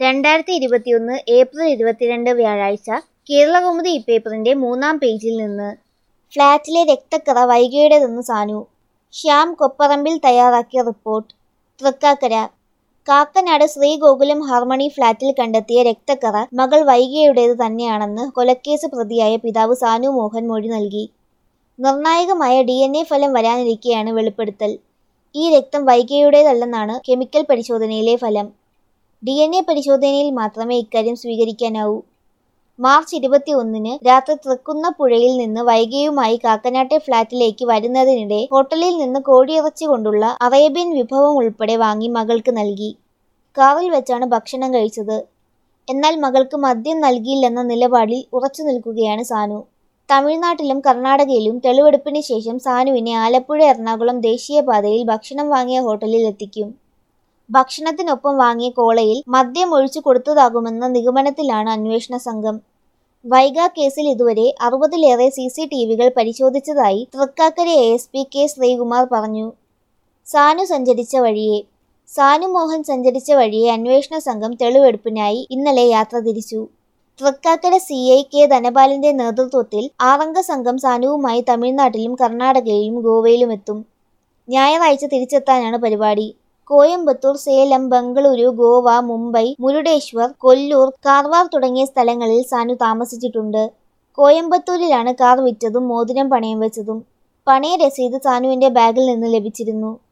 രണ്ടായിരത്തി ഇരുപത്തിയൊന്ന് ഏപ്രിൽ ഇരുപത്തിരണ്ട് വ്യാഴാഴ്ച കേരളകൗമുദി ഇപ്പേപ്പറിന്റെ മൂന്നാം പേജിൽ നിന്ന് ഫ്ളാറ്റിലെ രക്തക്കറ വൈകിയുടേതെന്ന് സാനു ശ്യാം കൊപ്പറമ്പിൽ തയ്യാറാക്കിയ റിപ്പോർട്ട് തൃക്കാക്കര കാക്കനാട് ശ്രീഗോകുലം ഹാർമണി ഫ്ളാറ്റിൽ കണ്ടെത്തിയ രക്തക്കറ മകൾ വൈകിയുടേത് തന്നെയാണെന്ന് കൊലക്കേസ് പ്രതിയായ പിതാവ് സാനു മോഹൻ മൊഴി നൽകി നിർണായകമായ ഡി എൻ എ ഫലം വരാനിരിക്കെയാണ് വെളിപ്പെടുത്തൽ ഈ രക്തം വൈകിയുടേതല്ലെന്നാണ് കെമിക്കൽ പരിശോധനയിലെ ഫലം ഡി എൻ എ പരിശോധനയിൽ മാത്രമേ ഇക്കാര്യം സ്വീകരിക്കാനാവൂ മാർച്ച് ഇരുപത്തി ഒന്നിന് രാത്രി തൃക്കുന്നപ്പുഴയിൽ നിന്ന് വൈകിയുമായി കാക്കനാട്ടെ ഫ്ളാറ്റിലേക്ക് വരുന്നതിനിടെ ഹോട്ടലിൽ നിന്ന് കോഴിയിറച്ചി കൊണ്ടുള്ള അറേബ്യൻ വിഭവം ഉൾപ്പെടെ വാങ്ങി മകൾക്ക് നൽകി കാറിൽ വെച്ചാണ് ഭക്ഷണം കഴിച്ചത് എന്നാൽ മകൾക്ക് മദ്യം നൽകിയില്ലെന്ന നിലപാടിൽ ഉറച്ചു നിൽക്കുകയാണ് സാനു തമിഴ്നാട്ടിലും കർണാടകയിലും തെളിവെടുപ്പിന് ശേഷം സാനുവിനെ ആലപ്പുഴ എറണാകുളം ദേശീയപാതയിൽ ഭക്ഷണം വാങ്ങിയ ഹോട്ടലിൽ എത്തിക്കും ഭക്ഷണത്തിനൊപ്പം വാങ്ങിയ കോളയിൽ മദ്യം ഒഴിച്ചു കൊടുത്തതാകുമെന്ന നിഗമനത്തിലാണ് അന്വേഷണ സംഘം വൈഗ കേസിൽ ഇതുവരെ അറുപതിലേറെ സി സി ടി വികൾ പരിശോധിച്ചതായി Thrikkakara A S P K Sreekumar പറഞ്ഞു സാനു സഞ്ചരിച്ച വഴിയെ സാനു മോഹൻ സഞ്ചരിച്ച വഴിയെ അന്വേഷണ സംഘം തെളിവെടുപ്പിനായി ഇന്നലെ യാത്ര തിരിച്ചു തൃക്കാക്കര സി ഐ കെ ധനപാലിന്റെ നേതൃത്വത്തിൽ ആറംഗ സംഘം സാനുവുമായി തമിഴ്നാട്ടിലും കർണാടകയിലും ഗോവയിലും എത്തും ഞായറാഴ്ച തിരിച്ചെത്താനാണ് പരിപാടി കോയമ്പത്തൂർ സേലം ബംഗളൂരു ഗോവ മുംബൈ മുരുടേശ്വർ കൊല്ലൂർ കാർവാർ തുടങ്ങിയ സ്ഥലങ്ങളിൽ സാനു താമസിച്ചിട്ടുണ്ട് കോയമ്പത്തൂരിലാണ് കാർ വിറ്റതും മോതിരം പണയം വെച്ചതും പണയ രസീത് സാനുവിന്റെ ബാഗിൽ നിന്ന് ലഭിച്ചിരുന്നു